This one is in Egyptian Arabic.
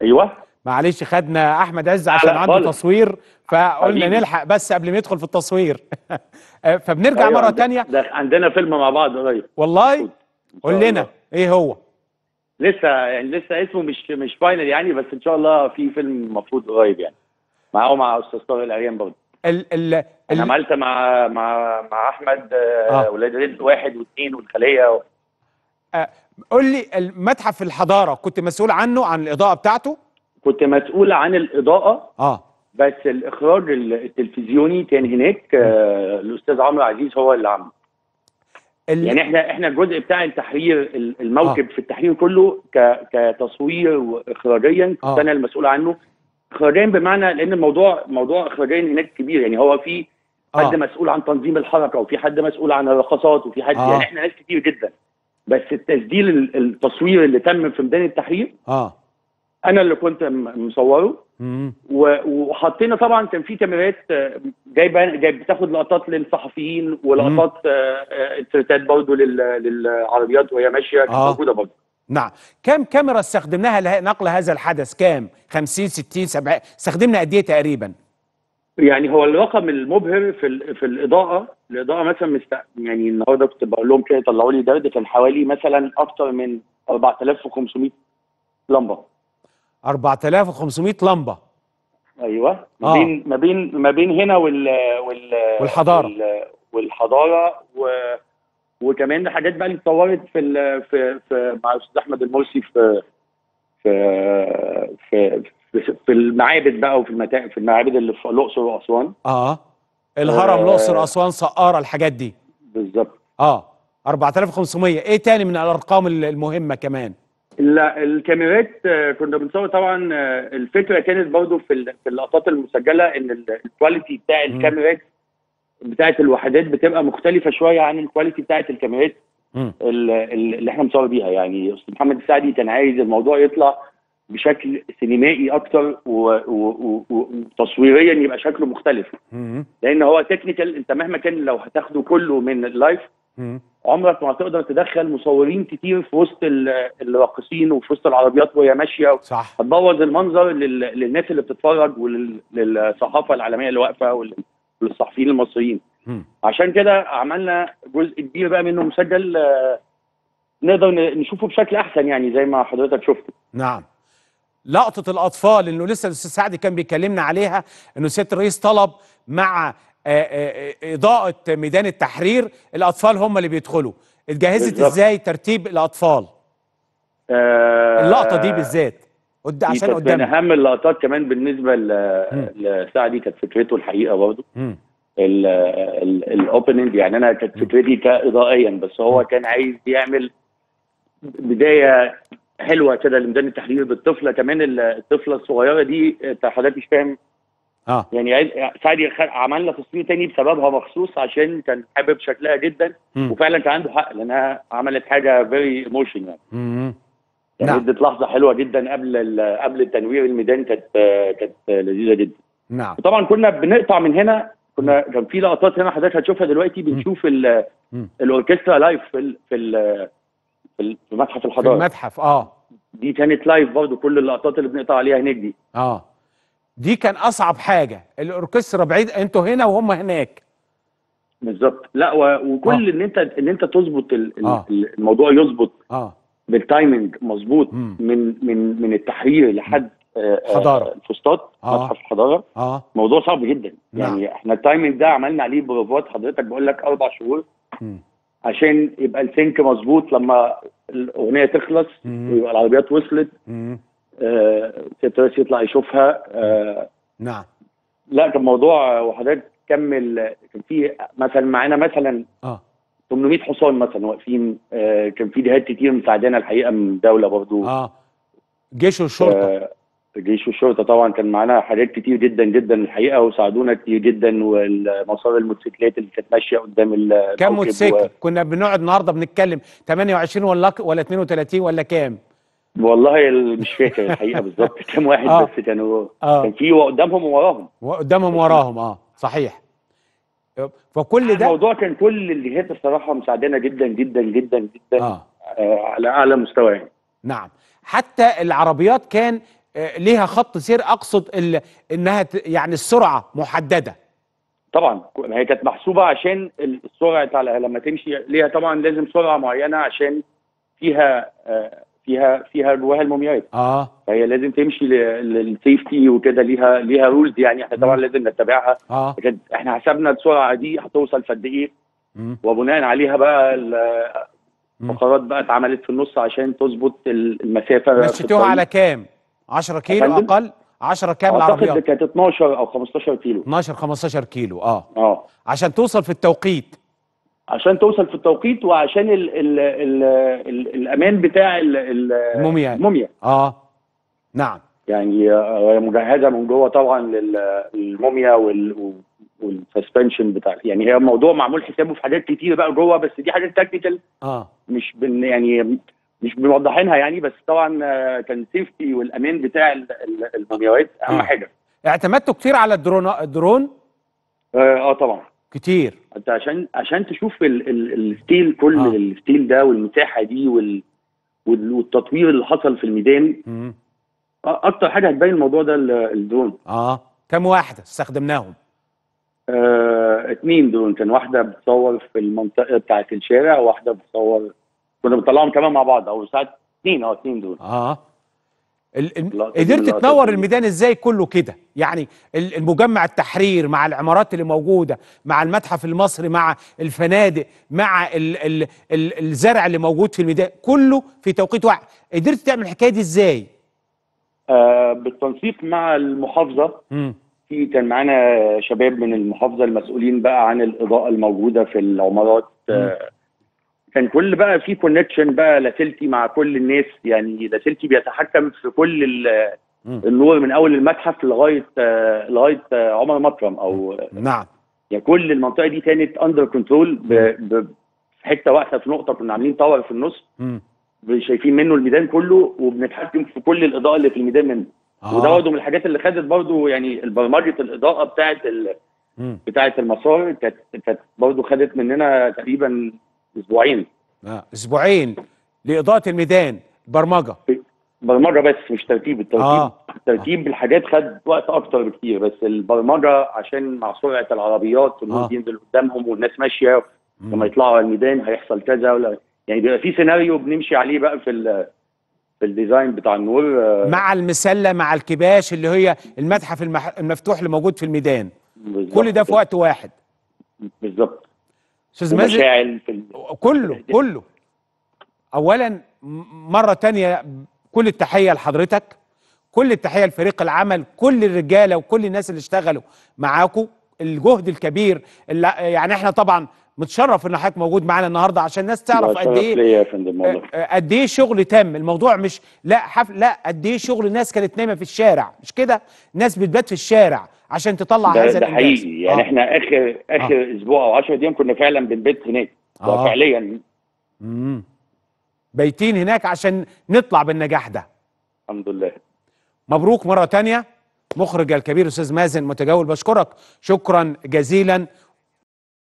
ايوه معلش خدنا احمد عز عشان لا عنده خالص. تصوير فقلنا حبيبي. نلحق بس قبل ما يدخل في التصوير فبنرجع أيوة، مره عند- تانية ده عندنا فيلم مع بعض قريب والله إن قول شاء لنا الله. ايه هو لسه يعني لسه اسمه مش مش فاينل يعني بس ان شاء الله في فيلم المفروض قريب يعني معاه مع استاذ طارق العريان برضه ال ال انا ال عملت مع مع مع احمد آه. آه. ولاد رزق واحد واثنين والخليه قول لي المتحف الحضاره كنت مسؤول عنه عن الاضاءه بتاعته كنت مسؤول عن الاضاءه اه بس الاخراج التلفزيوني كان هناك آه الاستاذ عمرو عزيز هو اللي عمله ال يعني احنا احنا الجزء بتاع التحرير الموكب في التحرير كله ك كتصوير واخراجيا كنت آه. انا المسؤول عنه اخراجيا بمعنى لان الموضوع موضوع اخراجيا هناك كبير يعني هو في حد آه. مسؤول عن تنظيم الحركه وفي حد مسؤول عن الرقصات وفي حد آه. يعني احنا ناس كتير جدا بس التسجيل ال- التصوير اللي تم في ميدان التحرير اه انا اللي كنت م- مصوره مم. و- وحطينا طبعا كان في كاميرات آه، جايبه جايب بتاخد لقطات للصحفيين ولقطات آه، آه، انسرتات برضه لل- للعربيات وهي ماشيه كانت آه. موجوده برضه نعم كم كاميرا استخدمناها لنقل هذا الحدث كام 50 60 70 استخدمنا قد ايه تقريبا يعني هو الرقم المبهر في ال- في الاضاءه الاضاءه مثلا مست... يعني النهارده كنت بقول لهم كده طلعوا لي درد كان حوالي مثلا اكتر من 4500 لمبه 4500 لمبه ايوه ما آه. بين ما بين ما بين هنا وال وال والحضارة. وال والحضاره و وكمان حاجات بقى اللي اتطورت في ال في في مع الاستاذ احمد المرسي في في في في, في المعابد بقى وفي المتا... في المعابد اللي في الاقصر واسوان اه الهرم آه. الاقصر اسوان سقاره الحاجات دي بالظبط اه 4500 ايه تاني من الارقام ال- المهمه كمان لا الكاميرات آه، كنا بنصور طبعا آه، الفكره كانت برضو في ال- في اللقطات المسجله ان ال- الكواليتي بتاع مم. الكاميرات بتاعت الوحدات بتبقى مختلفه شويه عن الكواليتي بتاعت الكاميرات مم. ال- ال- اللي احنا بنصور بيها يعني استاذ محمد السعدي كان عايز الموضوع يطلع بشكل سينمائي اكتر و- و- و- وتصويريا يبقى شكله مختلف مم. لان هو تكنيكال انت مهما كان لو هتاخده كله من اللايف مم. عمرك ما هتقدر تدخل مصورين كتير في وسط ال- الراقصين وفي وسط العربيات وهي ماشيه صح هتبوظ المنظر لل- للناس اللي بتتفرج وللصحافه العالميه اللي واقفه ول- وللصحفيين المصريين مم. عشان كده عملنا جزء كبير بقى منه مسجل آه، نقدر ن- نشوفه بشكل احسن يعني زي ما حضرتك شفت نعم لقطة الأطفال إنه لسه الأستاذ سعد كان بيكلمنا عليها إنه سيادة الرئيس طلب مع آه، آه، آه، إضاءة ميدان التحرير الأطفال هم اللي بيدخلوا اتجهزت بالظبط. إزاي ترتيب الأطفال آه، اللقطة دي بالذات قد دي عشان كانت من قدامنا اهم اللقطات كمان بالنسبه ل- مم. لسعدي كانت فكرته الحقيقه برضه مم. الاوبننج يعني انا كانت فكرتي كاضائيا بس هو كان عايز يعمل بدايه حلوه كده لميدان التحرير بالطفله كمان ال- الطفله الصغيره دي انت حضرتك مش فاهم اه يعني عايز سعدي خ- عملنا تصوير تاني بسببها مخصوص عشان كان حابب شكلها جدا مم. وفعلا كان عنده حق لانها عملت حاجه فيري ايموشن يعني مم. يعني نعم. ادت لحظه حلوه جدا قبل ال- قبل التنوير الميدان كانت كانت لذيذه جدا نعم وطبعا كنا بنقطع من هنا كنا كان في لقطات هنا حضرتك هتشوفها دلوقتي بنشوف ال- مم. الاوركسترا لايف في ال- في ال- في ال- في متحف في الحضاره المتحف اه دي كانت لايف برضه كل اللقطات اللي بنقطع عليها هناك دي اه دي كان أصعب حاجة الأوركسترا بعيد أنتوا هنا وهم هناك بالظبط لا و- وكل ان انت ان انت تظبط ال- ال- آه. الموضوع يظبط اه بالتايمنج مظبوط مم. من من من التحرير لحد آه، آه، حضارة. الفسطاط آه. متحف الحضاره اه موضوع صعب جدا نعم. يعني احنا التايمنج ده عملنا عليه بروفات حضرتك بقول لك اربع شهور مم. عشان يبقى السينك مظبوط لما الاغنيه تخلص مم. ويبقى العربيات وصلت مم. آه سيترس يطلع يشوفها آه نعم لا كان موضوع وحضرتك كمل كان في مثلا معانا مثلا اه 800 حصان مثلا واقفين آه كان في جهات كتير مساعدانا الحقيقه من الدوله برضو اه جيش والشرطة آه الجيش والشرطه طبعا كان معانا حاجات كتير جدا جدا الحقيقه وساعدونا كتير جدا والمسار الموتوسيكلات اللي كانت ماشيه قدام الموكب كام و- موتوسيكل كنا بنقعد النهارده بنتكلم 28 ولا ولا 32 ولا كام والله ال- مش فاكر الحقيقه بالظبط كام واحد آه. بس كانوا آه. كان في قدامهم ووراهم وقدامهم وراهم اه صحيح فكل ده الموضوع كان كل الجهات الصراحه مساعدانا جدا جدا جدا جدا اه آه على اعلى مستوى يعني نعم حتى العربيات كان آه، ليها خط سير اقصد ال- انها ت- يعني السرعه محدده طبعا ما هي كانت محسوبه عشان السرعه على لما تمشي ليها طبعا لازم سرعه معينه عشان فيها آه، فيها فيها جواها المومياوات اه فهي لازم تمشي ل- للسيفتي وكده ليها ليها رولز يعني احنا طبعا مم. لازم نتبعها اه لكن احنا حسبنا السرعه دي هتوصل في قد ايه مم. وبناء عليها بقى ال- مم. فقرات بقى اتعملت في النص عشان تظبط ال- المسافه في مشيتوها الطريق. على كام 10 كيلو فندم؟ اقل 10 كام اعتقد العربيات كانت 12 او 15 كيلو 12 15 كيلو اه اه عشان توصل في التوقيت عشان توصل في التوقيت وعشان ال ال ال ال الامان بتاع ال ال الموميا. الموميا اه نعم يعني آه، هي مجهزه من جوه طبعا لل- للموميا وال والسسبنشن بتاع يعني هي الموضوع معمول حسابه في حاجات كتير بقى جوه بس دي حاجات تكنيكال اه مش بن يعني مش موضحينها يعني بس طبعا آه، كان سيفتي والامان بتاع ال- ال- المومياوات اهم آه. حاجه اعتمدتوا كتير على الدرون الدرون اه آه، طبعا كتير انت عشان عشان تشوف ال ال الستيل كل آه. آه. الستيل ده والمساحه دي وال وال- والتطوير اللي حصل في الميدان مم. آه، اكتر حاجه هتبين الموضوع ده ال- الدرون اه كم واحده استخدمناهم آه اتنين درون كان واحده بتصور في المنطقه بتاعه الشارع وواحده بتصور كنا بنطلعهم كمان مع بعض او ساعات اتنين اه اتنين درون اه ال- ال- اللقطة دي قدرت اللقطة تنور دي. الميدان ازاي كله كده يعني ال- المجمع التحرير مع العمارات اللي موجوده مع المتحف المصري مع الفنادق مع ال ال ال الزرع اللي موجود في الميدان كله في توقيت واحد قدرت تعمل الحكايه دي ازاي آه بالتنسيق مع المحافظه امم في كان معانا شباب من المحافظه المسؤولين بقى عن الاضاءه الموجوده في العمارات آه كان كل بقى في كونكشن بقى لاسلتي مع كل الناس يعني لاسلتي بيتحكم في كل ال- مم. النور من اول المتحف لغايه آه لغايه آه عمر مكرم او نعم يعني كل المنطقه دي كانت اندر كنترول في حته واحده في نقطه كنا عاملين تاور في النص امم شايفين منه الميدان كله وبنتحكم في كل الاضاءه اللي في الميدان منه آه. وده برضه من الحاجات اللي خدت برضه يعني برمجه الاضاءه بتاعه ال... مم. بتاعه المسار كانت كانت برضه خدت مننا تقريبا اسبوعين آه. اسبوعين لاضاءه الميدان برمجه برمجه بس مش ترتيب الترتيب آه. آه. ترتيب الحاجات خد وقت اكتر بكتير بس البرمجه عشان مع سرعه العربيات والنور آه. ينزل قدامهم والناس ماشيه مم. لما يطلعوا على الميدان هيحصل كذا ولا يعني بيبقى في سيناريو بنمشي عليه بقى في ال... في الديزاين بتاع النور آه، مع المسله مع الكباش اللي هي المتحف المح... المفتوح اللي موجود في الميدان بالظبط كل ده في كده. وقت واحد بالظبط استاذ مازن ومشاعل في ال... كله كله اولا م- مره تانية كل التحيه لحضرتك كل التحيه لفريق العمل كل الرجاله وكل الناس اللي اشتغلوا معاكم الجهد الكبير اللي يعني احنا طبعا متشرف ان حضرتك موجود معانا النهارده عشان الناس تعرف ده قد شرف ايه ليا يا فندم والله آه، قد ايه شغل تم الموضوع مش لا حفل لا قد ايه شغل الناس كانت نايمه في الشارع مش كده ناس بتبات في الشارع عشان تطلع ده, هذا ده الانجاز حقيقي يعني آه. احنا اخر اخر اسبوع او 10 ايام كنا فعلا بنبيت هناك ده آه. فعليا مم. بايتين هناك عشان نطلع بالنجاح ده الحمد لله مبروك مرة تانية مخرج الكبير أستاذ مازن متجول بشكرك شكرا جزيلا